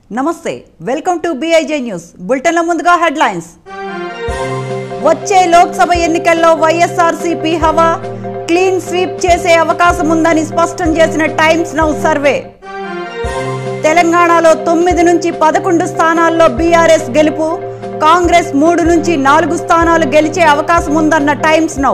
నమస్తే welcome to B I J news బులెటిన్ల ముందుగా హెడ్లైన్స్ వచ్చే లోక్సభ ఎన్నికల్లో వైఎస్ఆర్సీపీ హవా క్లీన్ స్వీప్ చేసే అవకాశం ఉందని స్పష్టం చేసిన టైమ్స్ నౌ సర్వే తెలంగాణలో తొమ్మిది నుంచి పదకొండు స్థానాల్లో బీఆర్ఎస్ గెలుపు కాంగ్రెస్ మూడు నుంచి నాలుగు స్థానాలు గెలిచే అవకాశం ఉందన్న టైమ్స్ నౌ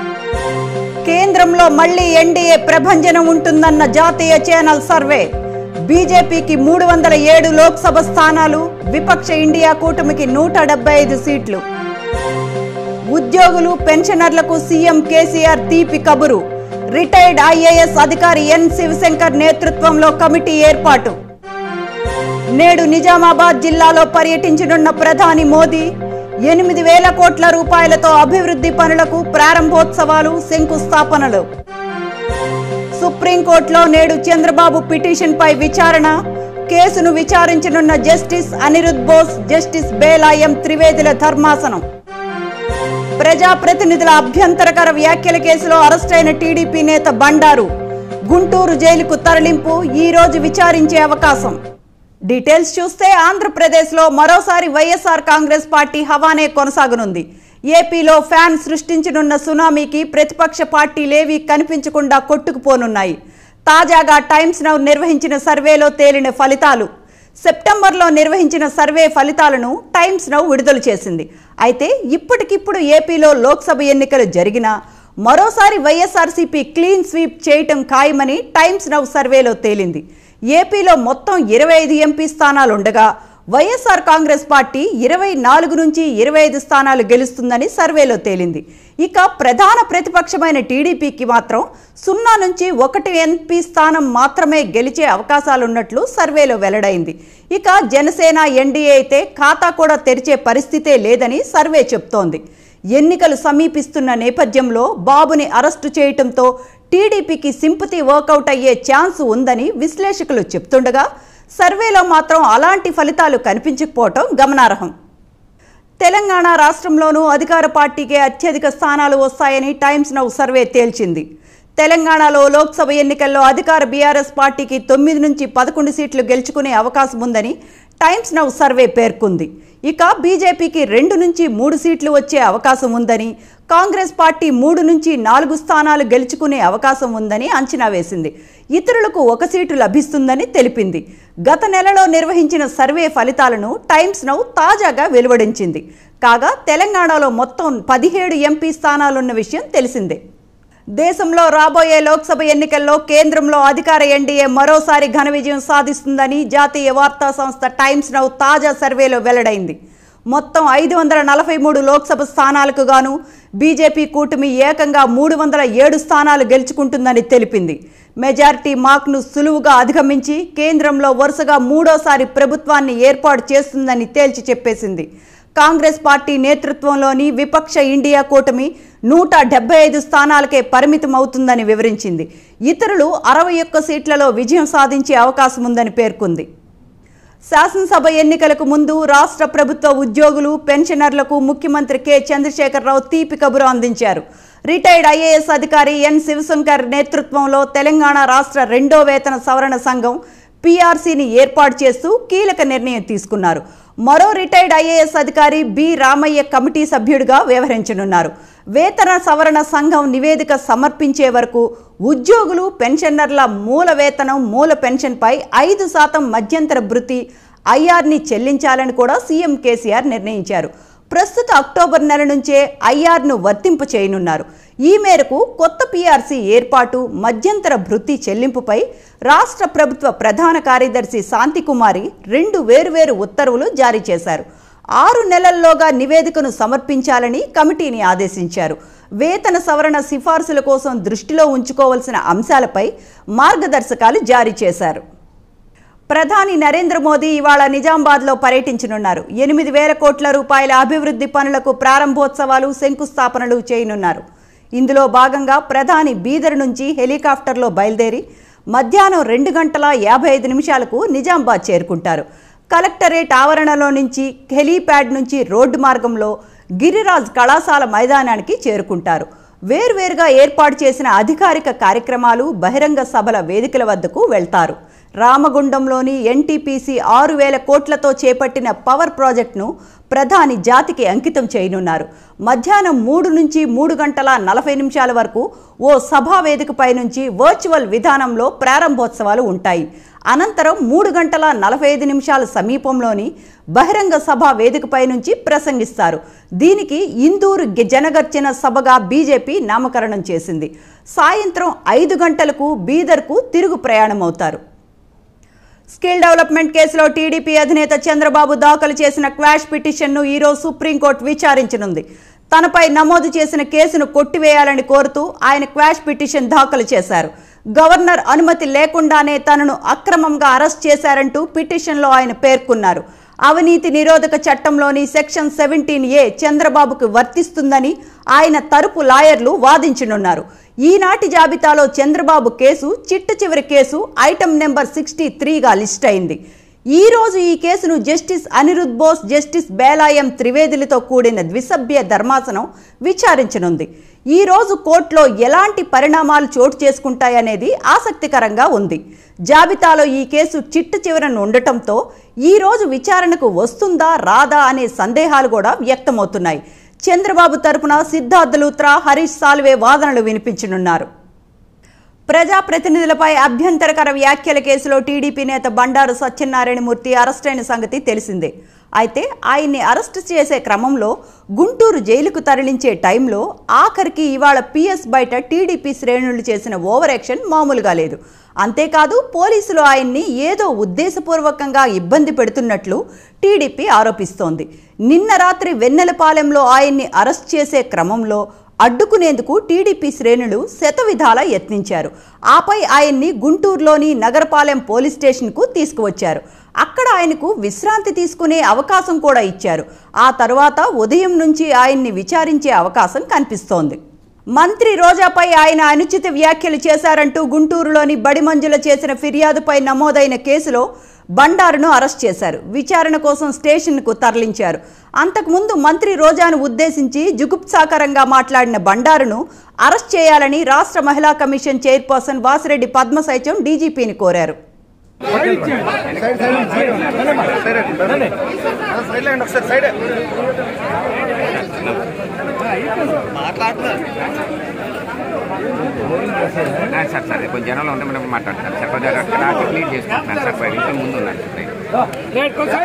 కేంద్రంలో మళ్లీ ఎన్డీఏ ప్రభంజనం ఉంటుందన్న జాతీయ ఛానల్ సర్వే బీజేపీకి మూడు వందల ఏడు లోక్సభ స్థానాలు విపక్ష ఇండియా కూటమికి నూట డెబ్బై ఐదు సీట్లు ఉద్యోగులు పెన్షనర్లకు సీఎం కేసీఆర్ తీపి కబురు రిటైర్డ్ ఐఏఎస్ అధికారి ఎన్ శివశంకర్ నేతృత్వంలో కమిటీ ఏర్పాటు నేడు నిజామాబాద్ జిల్లాలో పర్యటించనున్న ప్రధాని మోదీ ఎనిమిది వేల కోట్ల రూపాయలతో అభివృద్ధి పనులకు ప్రారంభోత్సవాలు శంకుస్థాపనలు సుప్రీంకోర్టులో నేడు చంద్రబాబు పిటిషన్పై విచారణ కేసును విచారించనున్న జస్టిస్ అనిరుద్ బోస్ జస్టిస్ బేలాయం త్రివేదుల ధర్మాసనం ప్రజాప్రతినిధుల అభ్యంతరకర వ్యాఖ్యల కేసులో అరెస్టైన టీడీపీ నేత బండారు గుంటూరు జైలుకు తరలింపు ఈ రోజు విచారించే అవకాశం డీటెయిల్స్ చూస్తే ఆంధ్రప్రదేశ్లో మరోసారి వైఎస్ఆర్ కాంగ్రెస్ పార్టీ హవానే కొనసాగనుంది ఏపీలో ఫ్యాన్ సృష్టించనున్న సునామీకి ప్రతిపక్ష పార్టీలేవీ కనిపించకుండా కొట్టుకుపోనున్నాయి తాజాగా టైమ్స్ నౌ నిర్వహించిన సర్వేలో తేలిన ఫలితాలు సెప్టెంబర్లో నిర్వహించిన సర్వే ఫలితాలను టైమ్స్ నౌ విడుదల చేసింది అయితే ఇప్పటికిప్పుడు ఏపీలో లోక్సభ ఎన్నికలు జరిగినా మరోసారి వైఎస్ఆర్సీపీ క్లీన్ స్వీప్ చేయటం ఖాయమని టైమ్స్ నౌ సర్వేలో తేలింది ఏపీలో మొత్తం ఇరవై ఐదు ఎంపీ స్థానాలు ఉండగా వైఎస్ఆర్ కాంగ్రెస్ పార్టీ ఇరవై నాలుగు నుంచి ఇరవై ఐదు స్థానాలు గెలుస్తుందని సర్వేలో తేలింది ఇక ప్రధాన ప్రతిపక్షమైన టీడీపీకి మాత్రం సున్నా నుంచి ఒకటి ఎంపీ స్థానం మాత్రమే గెలిచే అవకాశాలున్నట్లు సర్వేలో వెల్లడైంది ఇక జనసేన ఎన్డీఏ అయితే ఖాతా కూడా తెరిచే పరిస్థితే లేదని సర్వే చెప్తోంది ఎన్నికలు సమీపిస్తున్న నేపథ్యంలో బాబుని అరెస్టు చేయటంతో టీడీపీకి సింపతి వర్కౌట్ అయ్యే ఛాన్స్ ఉందని విశ్లేషకులు చెప్తుండగా సర్వేలో మాత్రం అలాంటి ఫలితాలు కనిపించకపోవటం గమనార్హం తెలంగాణ రాష్ట్రంలోనూ అధికార పార్టీకే అత్యధిక స్థానాలు వస్తాయని టైమ్స్ నౌ సర్వే తేల్చింది తెలంగాణలో లోక్సభ ఎన్నికల్లో అధికార బీఆర్ఎస్ పార్టీకి తొమ్మిది నుంచి పదకొండు సీట్లు గెలుచుకునే అవకాశం ఉందని టైమ్స్ నౌ సర్వే పేర్కొంది ఇక బీజేపీకి రెండు నుంచి మూడు సీట్లు వచ్చే అవకాశం ఉందని కాంగ్రెస్ పార్టీ మూడు నుంచి నాలుగు స్థానాలు గెలుచుకునే అవకాశం ఉందని అంచనా వేసింది ఇతరులకు ఒక సీటు లభిస్తుందని తెలిపింది గత నెలలో నిర్వహించిన సర్వే ఫలితాలను టైమ్స్ నౌ తాజాగా వెలువడించింది కాగా తెలంగాణలో మొత్తం పదిహేడు ఎంపీ స్థానాలున్న విషయం తెలిసిందే దేశంలో రాబోయే లోక్సభ ఎన్నికల్లో కేంద్రంలో అధికార ఎన్డీఏ మరోసారి ఘన విజయం సాధిస్తుందని జాతీయ వార్తా సంస్థ టైమ్స్ నౌ తాజా సర్వేలో వెల్లడైంది మొత్తం ఐదు వందల నలభై మూడు లోక్సభ స్థానాలకు గాను బీజేపీ కూటమి ఏకంగా మూడు వందల ఏడు స్థానాలు గెలుచుకుంటుందని తెలిపింది మెజారిటీ మార్క్ను సులువుగా అధిగమించి కేంద్రంలో వరుసగా మూడోసారి ప్రభుత్వాన్ని ఏర్పాటు చేస్తుందని తేల్చి చెప్పేసింది కాంగ్రెస్ పార్టీ నేతృత్వంలోని విపక్ష ఇండియా కూటమి నూట డెబ్బై ఐదు స్థానాలకే పరిమితం అవుతుందని వివరించింది ఇతరులు అరవై ఒక్క సీట్లలో విజయం సాధించే అవకాశం ఉందని పేర్కొంది శాసనసభ ఎన్నికలకు ముందు రాష్ట్ర ప్రభుత్వ ఉద్యోగులు పెన్షనర్లకు ముఖ్యమంత్రి కె చంద్రశేఖరరావు తీపి కబురు అందించారు రిటైర్డ్ ఐఏఎస్ అధికారి ఎన్ శివశంకర్ నేతృత్వంలో తెలంగాణ రాష్ట్ర రెండో వేతన సవరణ సంఘం పీఆర్సీని ఏర్పాటు చేస్తూ కీలక నిర్ణయం తీసుకున్నారు మరో రిటైర్డ్ ఐఏఎస్ అధికారి బి రామయ్య కమిటీ సభ్యుడిగా వ్యవహరించనున్నారు వేతన సవరణ సంఘం నివేదిక సమర్పించే వరకు ఉద్యోగులు పెన్షనర్ల మూల వేతనం మూల పెన్షన్పై ఐదు శాతం మధ్యంతర భృతి ఐఆర్ని చెల్లించాలని కూడా సీఎం కేసీఆర్ నిర్ణయించారు ప్రస్తుత అక్టోబర్ నెల నుంచే ఐఆర్ను వర్తింపు చేయనున్నారు ఈ మేరకు కొత్త పీఆర్సీ ఏర్పాటు మధ్యంతర భృతి చెల్లింపుపై రాష్ట్ర ప్రభుత్వ ప్రధాన కార్యదర్శి శాంతికుమారి రెండు వేరువేరు ఉత్తర్వులు జారీ చేశారు ఆరు నెలల్లోగా నివేదికను సమర్పించాలని కమిటీని ఆదేశించారు వేతన సవరణ సిఫార్సుల కోసం దృష్టిలో ఉంచుకోవాల్సిన అంశాలపై మార్గదర్శకాలు జారీ చేశారు ప్రధాని నరేంద్ర మోదీ ఇవాళ నిజామాబాద్లో పర్యటించనున్నారు ఎనిమిది వేల కోట్ల రూపాయల అభివృద్ధి పనులకు ప్రారంభోత్సవాలు శంకుస్థాపనలు చేయనున్నారు ఇందులో భాగంగా ప్రధాని బీదర్ నుంచి హెలికాప్టర్లో బయలుదేరి మధ్యాహ్నం రెండు గంటల యాభై ఐదు నిమిషాలకు నిజామాబాద్ చేరుకుంటారు కలెక్టరేట్ ఆవరణలో నుంచి హెలీప్యాడ్ నుంచి రోడ్డు మార్గంలో గిరిరాజ్ కళాశాల మైదానానికి చేరుకుంటారు వేర్వేరుగా ఏర్పాటు చేసిన అధికారిక కార్యక్రమాలు బహిరంగ సభల వేదికల వద్దకు వెళ్తారు రామగుండంలోని ఎన్టీపీసీ ఆరు వేల కోట్లతో చేపట్టిన పవర్ ప్రాజెక్టును ప్రధాని జాతికి అంకితం చేయనున్నారు మధ్యాహ్నం మూడు నుంచి మూడు గంటల నలభై నిమిషాల వరకు ఓ సభా వేదికపై నుంచి వర్చువల్ విధానంలో ప్రారంభోత్సవాలు ఉంటాయి అనంతరం మూడు గంటల నలభై ఐదు నిమిషాల సమీపంలోని బహిరంగ సభ వేదికపై నుంచి ప్రసంగిస్తారు దీనికి ఇందూరు గె- జనగర్జన సభగా బీజేపీ నామకరణం చేసింది సాయంత్రం ఐదు గంటలకు బీదర్కు తిరుగు ప్రయాణమవుతారు స్కిల్ డెవలప్మెంట్ కేసులో టీడీపీ అధినేత చంద్రబాబు దాఖలు చేసిన క్వాష్ పిటిషన్ను ఈరోజు సుప్రీంకోర్టు విచారించనుంది తనపై నమోదు చేసిన కేసును కొట్టివేయాలని కోరుతూ ఆయన క్వాష్ పిటిషన్ దాఖలు చేశారు గవర్నర్ అనుమతి లేకుండానే తనను అక్రమంగా అరెస్ట్ చేశారంటూ పిటిషన్లో ఆయన పేర్కొన్నారు అవినీతి నిరోధక చట్టంలోని సెక్షన్ సెవెంటీన్ ఏ చంద్రబాబుకు వర్తిస్తుందని ఆయన తరపు లాయర్లు వాదించనున్నారు ఈనాటి జాబితాలో చంద్రబాబు కేసు చిట్ట చివరి కేసు ఐటమ్ నెంబర్ సిక్స్టీ త్రీగా లిస్ట్ అయింది ఈ రోజు ఈ కేసును జస్టిస్ అనిరుద్ బోస్ జస్టిస్ బేలాయం త్రివేదులతో కూడిన ద్విసభ్య ధర్మాసనం విచారించనుంది ఈ రోజు కోర్టులో ఎలాంటి పరిణామాలు చోటు చేసుకుంటాయనేది ఆసక్తికరంగా ఉంది జాబితాలో ఈ కేసు చిట్ట చివరన ఉండటంతో ఈ రోజు విచారణకు వస్తుందా రాదా అనే సందేహాలు కూడా వ్యక్తమవుతున్నాయి చంద్రబాబు తరపున సిద్ధార్థ లూత్రా హరీష్ సాల్వే వాదనలు వినిపించనున్నారు ప్రజాప్రతినిధులపై అభ్యంతరకర వ్యాఖ్యల కేసులో టీడీపీ నేత బండారు సత్యనారాయణమూర్తి అరెస్టైన సంగతి తెలిసిందే అయితే ఆయన్ని అరెస్ట్ చేసే క్రమంలో గుంటూరు జైలుకు తరలించే టైంలో ఆఖరికి ఇవాళ పిఎస్ బయట టీడీపీ శ్రేణులు చేసిన ఓవర్ యాక్షన్ మామూలుగా లేదు అంతేకాదు పోలీసులు ఆయన్ని ఏదో ఉద్దేశపూర్వకంగా ఇబ్బంది పెడుతున్నట్లు టీడీపీ ఆరోపిస్తోంది నిన్న రాత్రి వెన్నెలపాలెంలో ఆయన్ని అరెస్ట్ చేసే క్రమంలో అడ్డుకునేందుకు టీడీపీ శ్రేణులు శతవిధాల యత్నించారు ఆపై ఆయన్ని గుంటూరులోని నగరపాలెం పోలీస్ స్టేషన్కు తీసుకువచ్చారు అక్కడ ఆయనకు విశ్రాంతి తీసుకునే అవకాశం కూడా ఇచ్చారు ఆ తర్వాత ఉదయం నుంచి ఆయన్ని విచారించే అవకాశం కనిపిస్తోంది మంత్రి రోజాపై ఆయన అనుచిత వ్యాఖ్యలు చేశారంటూ గుంటూరులోని బడిమంజుల చేసిన ఫిర్యాదుపై నమోదైన కేసులో బండారును అరెస్ట్ చేశారు విచారణ కోసం స్టేషన్కు తరలించారు అంతకుముందు మంత్రి రోజాను ఉద్దేశించి జుగుప్సాకరంగా మాట్లాడిన బండారును అరెస్ట్ చేయాలని రాష్ట్ర మహిళా కమిషన్ చైర్పర్సన్ వాసిరెడ్డి పద్మసైచం డీజీపీని కోరారు సైడ్ లేండి ఒకసారి సైడ్ ఆ, సార్ సార్ కొంచెం జనంలో ఉంటే మనం మాట్లాడతారు సార్ కొద్దిగా ట్రాఫిక్ లీడ్ చేసుకుంటున్నాను సార్ పది నిమిషాల ముందు ఉన్నాను సార్ నేను.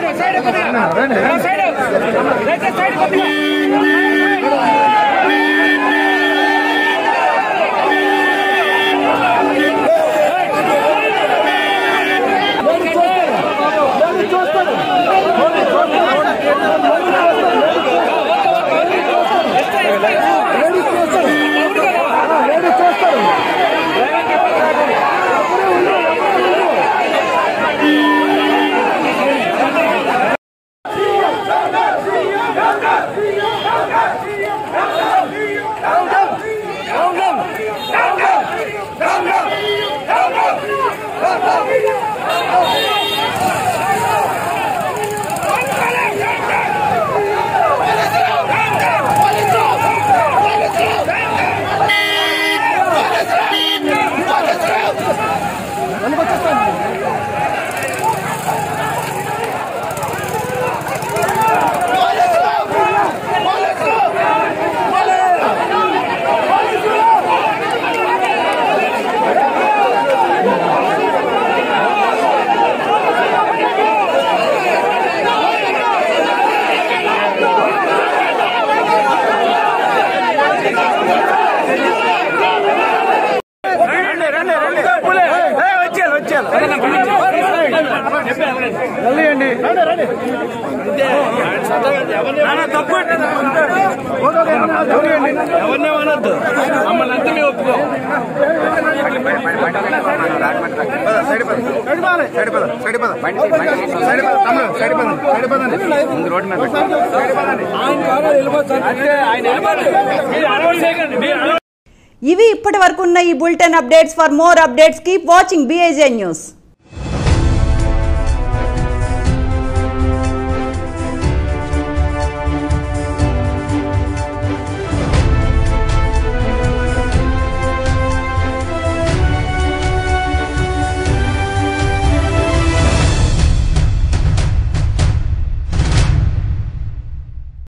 రండి రండి రండి ఏ, వచ్చేయాలి వచ్చేయాలి వెళ్ళండి నాన్న, తప్పు ఎవరిని అనొద్దు మమ్మల్ని అంతా మేము ఒప్పుకో సైడ్ పద సైడ్ పద సైడ్ పద సైడ్ పద బండి బండి సైడ్ పద తమ్ముడు సైడ్ పద సైడ్ పదండి ముందు రోడ్డు మీద పెట్టండి సైడ్ పదండి అంటే ఆయన వెళ్ళిపోండి మీరు అలవాటు చేయకండి మీరు అలవాటు ఇవి ఇప్పటి వరకు ఉన్న ఈ bulletin updates for more updates keep watching B I J news